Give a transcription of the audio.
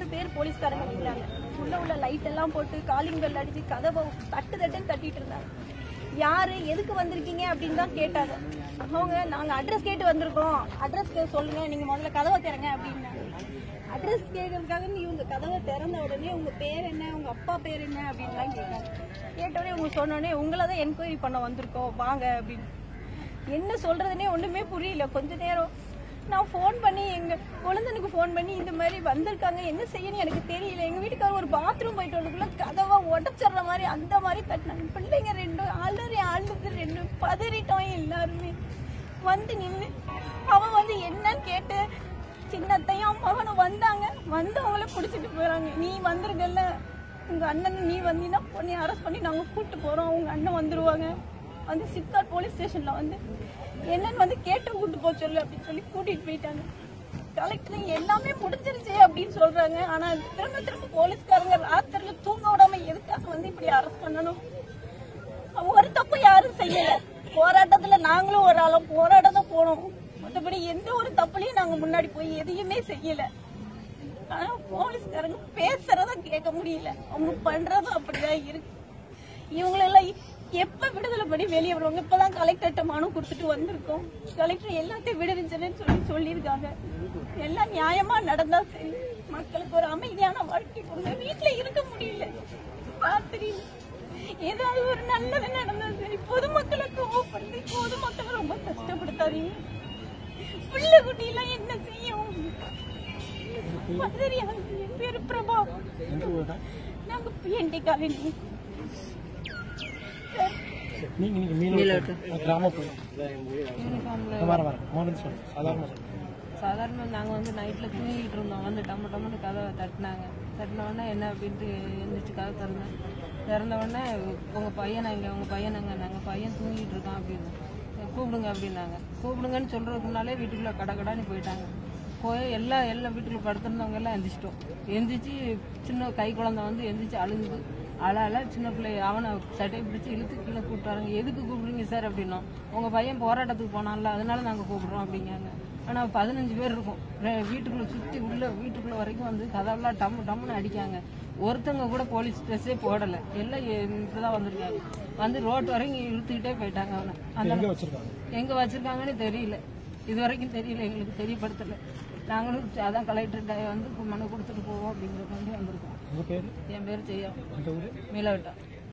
பேர் போலீஸ்காரங்க நிற்கிறாங்க உள்ள உள்ள லைட் எல்லாம் போட்டு காலிங் பெல் அடிச்சு கதவை தட்டு தட்டுன்னு தட்டிட்டு இருந்தாங்க யாரு எதுக்கு வந்திருக்கீங்க அப்படின்னு தான் கேட்டாங்க அவங்க நாங்க அட்ரஸ் கேட்டு வந்திருக்கோம் அட்ரஸ் சொல்லுங்க நீங்க முதல்ல கதவை திறங்க அப்படின்னாங்க அட்ரஸ் கேட்கறதுக்காக நீ உங்க கதவை திறந்த உடனே உங்க பேர் என்ன உங்க அப்பா பேர் என்ன அப்படின்லாம் கேட்டாங்க கேட்டோடனே உங்க சொன்னோடனே உங்களை தான் என்கொயரி பண்ண வந்திருக்கோம் வாங்க அப்படின்னு என்ன சொல்றதுனே ஒண்ணுமே புரியல கொஞ்ச நேரம் நான் ஃபோன் பண்ணி எங்க குழந்தைனுக்கு ஃபோன் பண்ணி இந்த மாதிரி வந்திருக்காங்க என்ன செய்யணும் எனக்கு தெரியல எங்க வீட்டுக்காரர் ஒரு பாத்ரூம் போயிட்டு வரதுக்குள்ள கதவை உடச்சிடுற மாதிரி அந்த மாதிரி தட்டினாங்க பிள்ளைங்க ரெண்டும் அலறி அழுது ரெண்டும் பதறிட்டோம் எல்லாருமே வந்து நின்று அவன் வந்து என்னன்னு கேட்டு சின்னத்தையும் மகனும் வந்தாங்க வந்தவங்கள பிடிச்சிட்டு போறாங்க நீ வந்திருக்கல உங்க அண்ணன் நீ வந்தீங்கன்னா பொண்ணை அரெஸ்ட் பண்ணி நாங்க கூட்டு போறோம் உங்க அண்ணன் வந்துருவாங்க வந்து சிப்காட் போலீஸ் ஸ்டேஷன்ல வந்து என்னன்னு வந்து கேட்டு கூட்டு போக சொல்லு அப்படின்னு சொல்லி கூட்டிட்டு போயிட்டாங்க கலெக்டர் எல்லாமே முடிஞ்சிருச்சு அப்படின்னு சொல்றாங்க ஆனா திரும்ப திரும்ப போலீஸ்காரங்க ராத்திரில தூங்க விடாம எதுக்காக வந்து இப்படி அரெஸ்ட் பண்ணணும் ஒரு தப்பு யாரும் செய்யல போராட்டத்துல நாங்களும் ஒரு ஆளும் போராட்டம் தான் போனோம் மற்றபடி எந்த ஒரு தப்புலையும் நாங்க முன்னாடி போய் எதையுமே செய்யல ஆனா போலீஸ்காரங்க பேசுறத கேட்க முடியல அவங்க பண்றதும் அப்படிதான் இருக்கு இவங்களெல்லாம் எப்ப விடுதலை பண்ணி வெளியே வருவாங்க இப்பதான் கலெக்டர்கிட்ட மனு கொடுத்துட்டு வந்திருக்கோம் கலெக்டர் எல்லாத்தையும் விடுவிச்சேன்னு சொல்லி சொல்லியிருக்காங்க எல்லாம் நியாயமா நடந்தா சரி மக்களுக்கு ஒரு அமைதியான வாழ்க்கை கொடுங்க வீட்டுல இருக்க முடியல ராத்திரி ஏதாவது ஒரு நல்லது நடந்தா சரி பொதுமக்களை கோவப்படுத்தி பொதுமக்களை ரொம்ப கஷ்டப்படுத்தாதீங்க பிள்ளை குட்டியெல்லாம் என்ன செய்யும் மதுரையா என் பேரு பிரபா நாங்க பிஎன்டி காலனி நீங்க நீங்க மீன் கிராம போய் வர வர மோகன் சொல்லு சாதாரண சொல்லு சாதாரண நாங்கள் வந்து நைட்டில் தூங்கிட்டு இருந்தோம் வந்து டம்ம டம்முன்னு கதவை தட்டினாங்க தட்டின உடனே என்ன அப்படின்ட்டு எழுந்திரிச்சு கதை திறந்தேன் திறந்த உடனே உங்கள் பையனை இங்கே உங்கள் பையனுங்க நாங்கள் பையன் தூங்கிட்டு இருக்கான் அப்படின்னு கூப்பிடுங்க அப்படின்னாங்க கூப்பிடுங்கன்னு சொல்கிறதுக்கு முன்னாலே வீட்டுக்குள்ளே கடை கடான்னு போயிட்டாங்க போய் எல்லாம் எல்லாம் வீட்டுக்குள்ள படுத்திருந்தவங்க எல்லாம் எந்திரிச்சிட்டோம் எந்திரிச்சு சின்ன கை குழந்தை வந்து எந்திரிச்சு அழுகுது அழ அழ சின்ன பிள்ளை அவனை சட்டையை பிடிச்சி இழுத்து கீழே கூப்பிட்டாருங்க எதுக்கு கூப்பிடுறீங்க சார் அப்படின்னோம் உங்கள் பையன் போராட்டத்துக்கு போனான்ல அதனால நாங்கள் கூப்பிடுறோம் அப்படிங்காங்க ஆனால் பதினஞ்சு பேர் இருக்கும் ரெ- வீட்டுக்குள்ள சுற்றி உள்ள வீட்டுக்குள்ள வரைக்கும் வந்து கதவெல்லாம் டம்மு டம்முன்னு அடிக்காங்க ஒருத்தவங்க கூட போலீஸ் ட்ரெஸ்ஸே போடலை எல்லாம் இப்பதான் வந்திருக்காங்க வந்து ரோட்டு வரைக்கும் இழுத்துக்கிட்டே போயிட்டாங்க அவனை அந்த எங்க வச்சிருக்காங்க எங்க வச்சிருக்காங்கன்னு தெரியல இது வரைக்கும் தெரியல எங்களுக்கு தெரியப்படுத்தல நாங்களும் அதான் கலெக்டர்கிட்ட வந்து மனு கொடுத்துட்டு போவோம் அப்படிங்கிற மாதிரி வந்திருக்கோம் உங்க பேரு என் பேர் செய்யும் இந்த ஊரு மீளவட்டம்